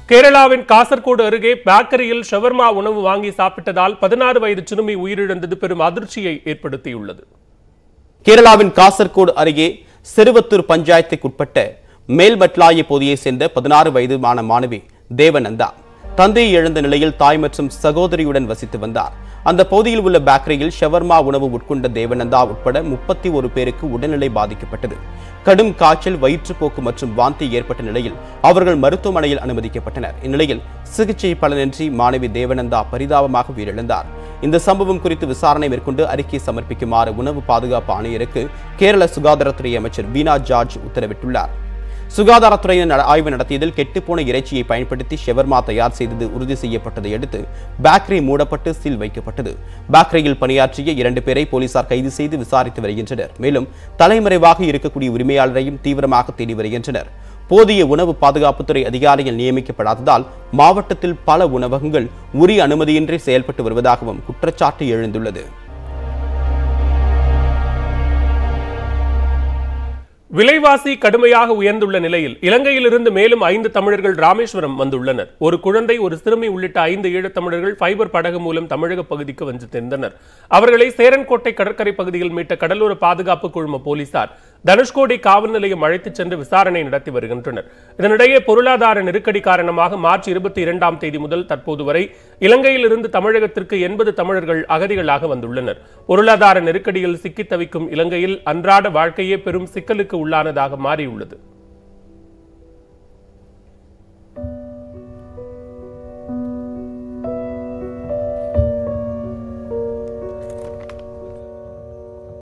கேரளாவின் காசர்கோடு அருகே பேக்கரியில் ஷவர்மா உணவு வாங்கி சாப்பிட்டதால் பதினாறு வயது சிறுமி உயிரிழந்தது பெரும் அதிர்ச்சியை ஏற்படுத்தியுள்ளது கேரளாவின் காசர்கோடு அருகே சிறுவத்தூர் பஞ்சாயத்துக்குட்பட்ட மேல்மட்லாய பகுதியைச் சேர்ந்த பதினாறு வயதுமான மாணவி தேவநந்தா தந்தையை இழந்த நிலையில் தாய் மற்றும் சகோதரியுடன் வசித்து வந்தார் அந்த பகுதியில் உள்ள பேக்கரியில் ஷவர்மா உணவு உட்கொண்ட தேவநந்தா உட்பட முப்பத்தி ஒரு பேருக்கு உடல்நிலை பாதிக்கப்பட்டது கடும் காய்ச்சல் வயிற்றுப்போக்கு மற்றும் வாந்தி ஏற்பட்ட நிலையில் அவர்கள் மருத்துவமனையில் அனுமதிக்கப்பட்டனர் இந்நிலையில் சிகிச்சை பலனின்றி மாணவி தேவநந்தா பரிதாபமாக உயிரிழந்தார் இந்த சம்பவம் குறித்து விசாரணை மேற்கொண்டு அறிக்கை சமர்ப்பிக்குமாறு உணவு பாதுகாப்பு ஆணையருக்கு கேரள சுகாதாரத்துறை அமைச்சர் வீணா ஜார்ஜ் உத்தரவிட்டுள்ளார் சுகாதாரத்துறையினர் நட- ஆய்வு நடத்தியதில் கெட்டுப்போன இறைச்சியை பயன்படுத்தி ஷெவர்மா தயார் செய்தது உறுதி செய்யப்பட்டதை அடுத்து பேக்கரி மூடப்பட்டு சீல் வைக்கப்பட்டது பேக்கரியில் பணியாற்றிய இரண்டு பேரை போலீசார் கைது செய்து விசாரித்து வருகின்றனர் மேலும் தலைமறைவாக இருக்கக்கூடிய உரிமையாளரையும் தீவிரமாக தேடி வருகின்றனர் போதிய உணவு பாதுகாப்புத்துறை அதிகாரிகள் நியமிக்கப்படாததால் மாவட்டத்தில் பல உணவகங்கள் உரிய அனுமதியின்றி செயல்பட்டு வருவதாகவும் குற்றச்சாட்டு எழுந்துள்ளது விலைவாசி கடுமையாக உயர்ந்துள்ள நிலையில் இலங்கையிலிருந்து மேலும் ஐந்து தமிழர்கள் ராமேஸ்வரம் வந்துள்ளனர் ஒரு குழந்தை ஒரு சிறுமி உள்ளிட்ட ஐந்து ஈழத் தமிழர்கள் ஃபைபர் படகு மூலம் தமிழக பகுதிக்கு வந்து சேர்ந்தனர் அவர்களை சேரன்கோட்டை கடற்கரை பகுதியில் மீட்ட கடலோர பாதுகாப்பு குழும போலீசார் தனுஷ்கோடி காவல் நிலையம் அழைத்துச் சென்று விசாரணை நடத்தி வருகின்றனர் இதனிடையே பொருளாதார நெருக்கடி காரணமாக மார்ச் இருபத்தி இரண்டாம் தேதி முதல் தற்போது வரை இலங்கையிலிருந்து தமிழகத்திற்கு எண்பது தமிழர்கள் அகதிகளாக வந்துள்ளனர் பொருளாதார நெருக்கடியில் சிக்கித் தவிக்கும் இலங்கையில் அன்றாட வாழ்க்கையே பெரும் சிக்கலுக்கு உள்ளானதாக மாறியுள்ளது